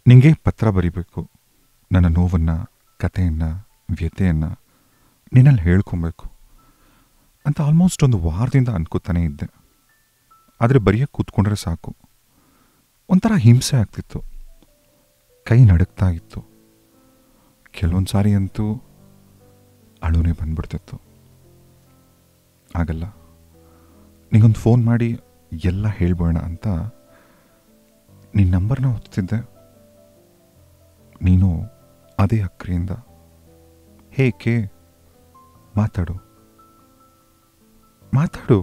ನಿಂಗೆ ಪತ್ರ ಬರಿಬೇಕು ನನ್ನ ನೋವನ್ನು ಕಥೆಯನ್ನು ವ್ಯಥೆಯನ್ನು ನಿನ್ನಲ್ಲಿ ಹೇಳ್ಕೊಬೇಕು ಅಂತ ಆಲ್ಮೋಸ್ಟ್ ಒಂದು ವಾರದಿಂದ ಅನ್ಕೋತಾನೆ ಇದ್ದೆ ಆದರೆ ಬರೆಯೋಕ್ಕೆ ಕೂತ್ಕೊಂಡ್ರೆ ಸಾಕು ಒಂಥರ ಹಿಂಸೆ ಆಗ್ತಿತ್ತು ಕೈ ನಡುಕ್ತಾ ಇತ್ತು ಕೆಲವೊಂದು ಸಾರಿ ಅಂತೂ ಅಳುನೇ ಬಂದ್ಬಿಡ್ತಿತ್ತು ಆಗಲ್ಲ ನಿಗೊಂದು ಫೋನ್ ಮಾಡಿ ಎಲ್ಲ ಹೇಳ್ಬೋಣ ಅಂತ ನಿನ್ನ ನಂಬರ್ನ ಒತ್ತಿದ್ದೆ ನೀನು ಅದೇ ಅಕ್ರಿಯಿಂದ ಹೇ ಕೆ ಮಾತಾಡು ಮಾತಾಡು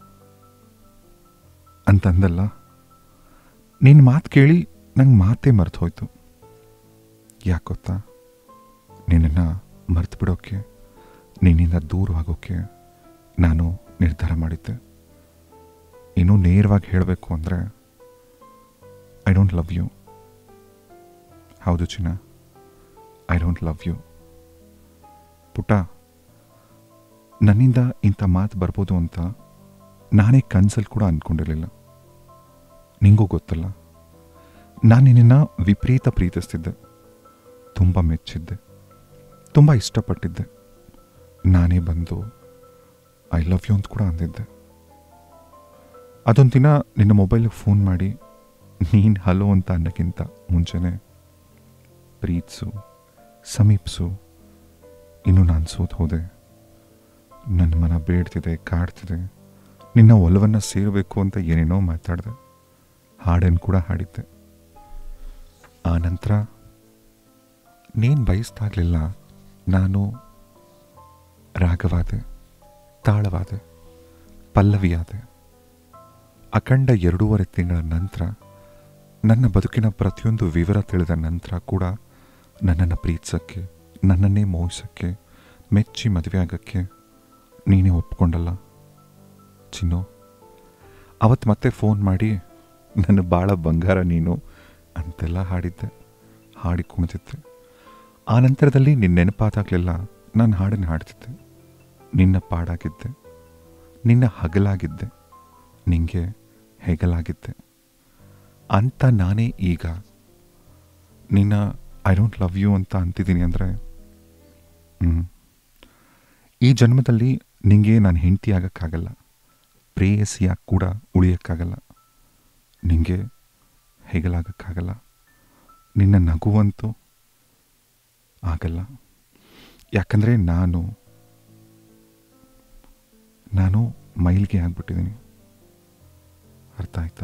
ಅಂತಂದಲ್ಲ ನಿನ್ನ ಮಾತು ಕೇಳಿ ನಂಗೆ ಮಾತೇ ಮರ್ತು ಹೋಯ್ತು ಯಾಕೆ ಗೊತ್ತಾ ನಿನ್ನನ್ನು ಮರ್ತು ಬಿಡೋಕ್ಕೆ ನಿನ್ನಿಂದ ದೂರವಾಗೋಕ್ಕೆ ನಾನು ನಿರ್ಧಾರ ಮಾಡಿದ್ದೆ ಇನ್ನೂ ನೇರವಾಗಿ ಹೇಳಬೇಕು ಅಂದರೆ ಐ ಡೋಂಟ್ ಲವ್ ಯು ಹೌದು ಚಿನ್ನ ಐ ಡೋಂಟ್ ಲವ್ ಯು ಪುಟ್ಟ ನನ್ನಿಂದ ಇಂಥ ಮಾತು ಬರ್ಬೋದು ಅಂತ ನಾನೇ ಕನ್ಸಲ್ಲಿ ಕೂಡ ಅಂದ್ಕೊಂಡಿರಲಿಲ್ಲ ನಿಂಗೂ ಗೊತ್ತಲ್ಲ ನಾನು ನಿನ್ನನ್ನು ವಿಪರೀತ ಪ್ರೀತಿಸ್ತಿದ್ದೆ ತುಂಬ ಮೆಚ್ಚಿದ್ದೆ ತುಂಬ ಇಷ್ಟಪಟ್ಟಿದ್ದೆ ನಾನೇ ಬಂದು ಐ ಲವ್ ಯು ಅಂತ ಕೂಡ ಅಂದಿದ್ದೆ ಅದೊಂದು ದಿನ ನಿನ್ನ ಮೊಬೈಲಿಗೆ ಫೋನ್ ಮಾಡಿ ನೀನು ಹಲೋ ಅಂತ ಅನ್ನೋಕ್ಕಿಂತ ಮುಂಚೆನೇ ಪ್ರೀತಿಸು ಸಮೀಪಿಸು ಇನ್ನು ನಾನು ಸೋತ್ ಹೋದೆ ನನ್ನ ಮನ ಬೇಡ್ತಿದೆ ಕಾಡ್ತಿದೆ ನಿನ್ನ ಒಲವನ್ನು ಸೇರಬೇಕು ಅಂತ ಏನೇನೋ ಮಾತಾಡಿದೆ ಹಾಡನ್ನು ಕೂಡ ಹಾಡಿದ್ದೆ ಆ ನಂತರ ನೀನು ಬಯಸ್ದಾಗಲಿಲ್ಲ ನಾನು ರಾಗವಾದೆ ತಾಳವಾದೆ ಪಲ್ಲವಿಯಾದೆ ಅಖಂಡ ಎರಡೂವರೆ ತಿಂಗಳ ನಂತರ ನನ್ನ ಬದುಕಿನ ಪ್ರತಿಯೊಂದು ವಿವರ ತಿಳಿದ ನಂತರ ಕೂಡ ನನ್ನನ್ನು ಪ್ರೀತಿಸೋಕ್ಕೆ ನನ್ನನ್ನೇ ಮೋಹಿಸೋಕ್ಕೆ ಮೆಚ್ಚಿ ಮದುವೆ ಆಗೋಕ್ಕೆ ನೀನೇ ಒಪ್ಕೊಂಡಲ್ಲ ಚಿನ್ನು ಅವತ್ತು ಮತ್ತೆ ಫೋನ್ ಮಾಡಿ ನನ್ನ ಭಾಳ ಬಂಗಾರ ನೀನು ಅಂತೆಲ್ಲ ಹಾಡಿದ್ದೆ ಹಾಡಿ ಕುಣಿತಿದ್ದೆ ಆ ನಂತರದಲ್ಲಿ ನಿನ್ನ ನೆನಪಾದಾಗಲೆಲ್ಲ ನಾನು ಹಾಡನ್ನು ಹಾಡ್ತಿದ್ದೆ ನಿನ್ನ ಪಾಡಾಗಿದ್ದೆ ನಿನ್ನ ಹಗಲಾಗಿದ್ದೆ ನಿಂಗೆ ಹೆಗಲಾಗಿದ್ದೆ ಅಂತ ನಾನೇ ಈಗ ನಿನ್ನ ಐ ಡೋಂಟ್ ಲವ್ ಯು ಅಂತ ಅಂತಿದ್ದೀನಿ ಅಂದರೆ ಹ್ಞೂ ಈ ಜನ್ಮದಲ್ಲಿ ನಿಂಗೆ ನಾನು ಹೆಂಡತಿ ಆಗೋಕ್ಕಾಗಲ್ಲ ಪ್ರೇಯಸಿಯಾಗಿ ಕೂಡ ಉಳಿಯೋಕ್ಕಾಗಲ್ಲ ನಿಂಗೆ ಹೆಗಲಾಗೋಕ್ಕಾಗಲ್ಲ ನಿನ್ನ ನಗುವಂತೂ ಆಗಲ್ಲ ಯಾಕಂದರೆ ನಾನು ನಾನು ಮೈಲ್ಗೆ ಆಗ್ಬಿಟ್ಟಿದ್ದೀನಿ ಅರ್ಥ ಆಯ್ತಾ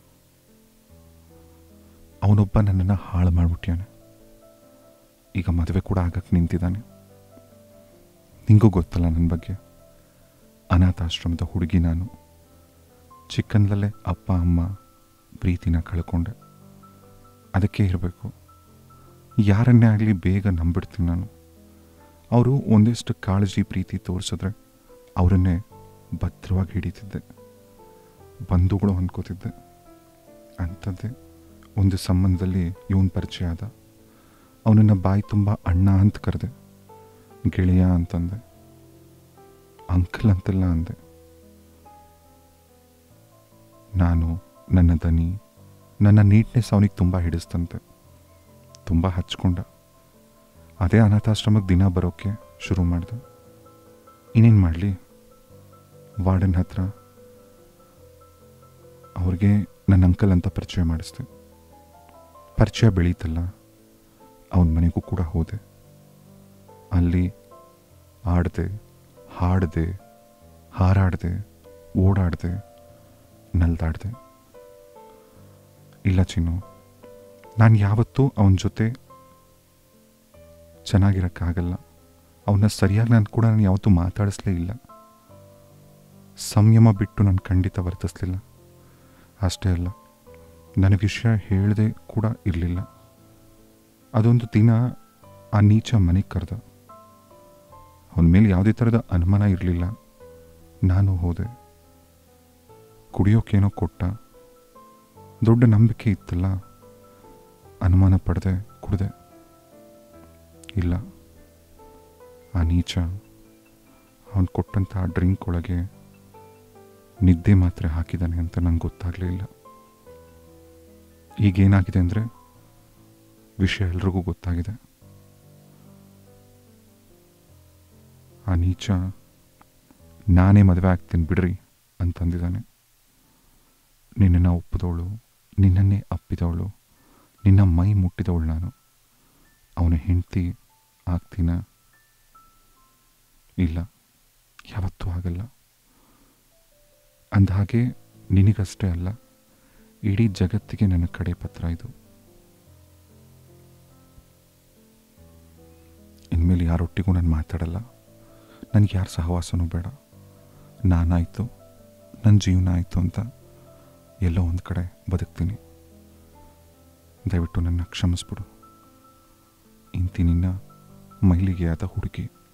ಅವನೊಬ್ಬ ನನ್ನನ್ನು ಹಾಳು ಮಾಡಿಬಿಟ್ಯಾನೆ ಈಗ ಮದುವೆ ಕೂಡ ಆಗಕ್ಕೆ ನಿಂತಿದ್ದಾನೆ ನಿಂಗೂ ಗೊತ್ತಲ್ಲ ನನ್ನ ಬಗ್ಗೆ ಅನಾಥಾಶ್ರಮದ ಹುಡುಗಿ ನಾನು ಚಿಕ್ಕಂದಲೇ ಅಪ್ಪ ಅಮ್ಮ ಪ್ರೀತಿನ ಕಳ್ಕೊಂಡೆ ಅದಕ್ಕೆ ಇರಬೇಕು ಯಾರನ್ನೇ ಆಗಲಿ ಬೇಗ ನಂಬಿಡ್ತೀನಿ ನಾನು ಅವರು ಒಂದಿಷ್ಟು ಕಾಳಜಿ ಪ್ರೀತಿ ತೋರಿಸಿದ್ರೆ ಅವರನ್ನೇ ಭದ್ರವಾಗಿ ಹಿಡಿತಿದ್ದೆ ಬಂಧುಗಳು ಅನ್ಕೋತಿದ್ದೆ ಅಂಥದ್ದೇ ಒಂದು ಸಂಬಂಧದಲ್ಲಿ ಇವನ್ ಪರಿಚಯ ಆದ ಅವನನ್ನು ಬಾಯಿ ತುಂಬ ಅಣ್ಣ ಅಂತ ಕರೆದೆ ಗೆಳೆಯ ಅಂತಂದೆ ಅಂಕಲ್ ಅಂತೆಲ್ಲ ಅಂದೆ ನಾನು ನನ್ನ ದನಿ ನನ್ನ ನೀಟ್ನೆಸ್ ಅವನಿಗೆ ತುಂಬ ಹಿಡಿಸ್ತಂತೆ ತುಂಬ ಹಚ್ಕೊಂಡ ಅದೇ ಅನಾಥಾಶ್ರಮಕ್ಕೆ ದಿನ ಬರೋಕ್ಕೆ ಶುರು ಮಾಡ್ದೆ ಇನ್ನೇನು ಮಾಡಲಿ ವಾರ್ಡನ್ ಹತ್ರ ಅವ್ರಿಗೆ ನನ್ನ ಅಂಕಲ್ ಅಂತ ಪರಿಚಯ ಮಾಡಿಸ್ದೆ ಪರಿಚಯ ಬೆಳೀತಲ್ಲ ಅವನ ಮನೆಗೂ ಕೂಡ ಹೋದೆ ಅಲ್ಲಿ ಆಡಿದೆ ಹಾಡಿದೆ ಹಾರಾಡಿದೆ ಓಡಾಡಿದೆ ನಲ್ದಾಡಿದೆ ಇಲ್ಲ ಚಿನ್ನು ನಾನು ಯಾವತ್ತೂ ಅವನ ಜೊತೆ ಚೆನ್ನಾಗಿರೋಕ್ಕಾಗಲ್ಲ ಅವನ್ನ ಸರಿಯಾಗಿ ನಾನು ಕೂಡ ನಾನು ಯಾವತ್ತೂ ಮಾತಾಡಿಸ್ಲೇ ಇಲ್ಲ ಸಂಯಮ ಬಿಟ್ಟು ನಾನು ಖಂಡಿತ ವರ್ತಿಸ್ಲಿಲ್ಲ ಅಷ್ಟೇ ಅಲ್ಲ ನನ್ನ ವಿಷಯ ಹೇಳದೆ ಕೂಡ ಇರಲಿಲ್ಲ ಅದೊಂದು ದಿನ ಆ ನೀಚ ಮನೆಗೆ ಕರೆದ ಅವನ ಮೇಲೆ ಯಾವುದೇ ಥರದ ಅನುಮಾನ ಇರಲಿಲ್ಲ ನಾನು ಹೋದೆ ಕುಡಿಯೋಕ್ಕೇನೋ ಕೊಟ್ಟ ದೊಡ್ಡ ನಂಬಿಕೆ ಇತ್ತಲ್ಲ ಅನುಮಾನ ಪಡೆದೆ ಕುಡ್ದೆ ಇಲ್ಲ ಆ ನೀಚ ಅವನು ಕೊಟ್ಟಂಥ ಆ ಡ್ರಿಂಕ್ ಒಳಗೆ ನಿದ್ದೆ ಮಾತ್ರೆ ಹಾಕಿದ್ದಾನೆ ಅಂತ ನಂಗೆ ಗೊತ್ತಾಗಲೇ ಇಲ್ಲ ಈಗೇನಾಗಿದೆ ಅಂದರೆ ವಿಷಯ ಎಲ್ರಿಗೂ ಗೊತ್ತಾಗಿದೆ ಆ ನೀಚ ನಾನೇ ಮದುವೆ ಆಗ್ತೀನಿ ಬಿಡ್ರಿ ಅಂತಂದಿದ್ದಾನೆ ನಿನ್ನನ್ನು ಒಪ್ಪಿದವಳು ನಿನ್ನನ್ನೇ ಅಪ್ಪಿದವಳು ನಿನ್ನ ಮೈ ಮುಟ್ಟಿದವಳು ನಾನು ಅವನ ಹೆಂಡತಿ ಆಗ್ತೀನ ಇಲ್ಲ ಯಾವತ್ತೂ ಆಗಲ್ಲ ಅಂದಹಾಗೆ ನಿನಗಷ್ಟೇ ಅಲ್ಲ ಇಡೀ ಜಗತ್ತಿಗೆ ನನ್ನ ಕಡೆ ಪತ್ರ ಇದು ಇನ್ಮೇಲೆ ಯಾರೊಟ್ಟಿಗೂ ನಾನು ಮಾತಾಡಲ್ಲ ನನಗೆ ಯಾರ ಸಹವಾಸನೂ ಬೇಡ ನಾನಾಯಿತು ನನ್ನ ಜೀವನ ಆಯಿತು ಅಂತ ಎಲ್ಲೋ ಒಂದು ಕಡೆ ಬದುಕ್ತೀನಿ ದಯವಿಟ್ಟು ನನ್ನ ಕ್ಷಮಿಸ್ಬಿಡು ಇಂತಿ ನಿನ್ನ ಮೈಲಿಗೆಯಾದ ಹುಡುಗಿ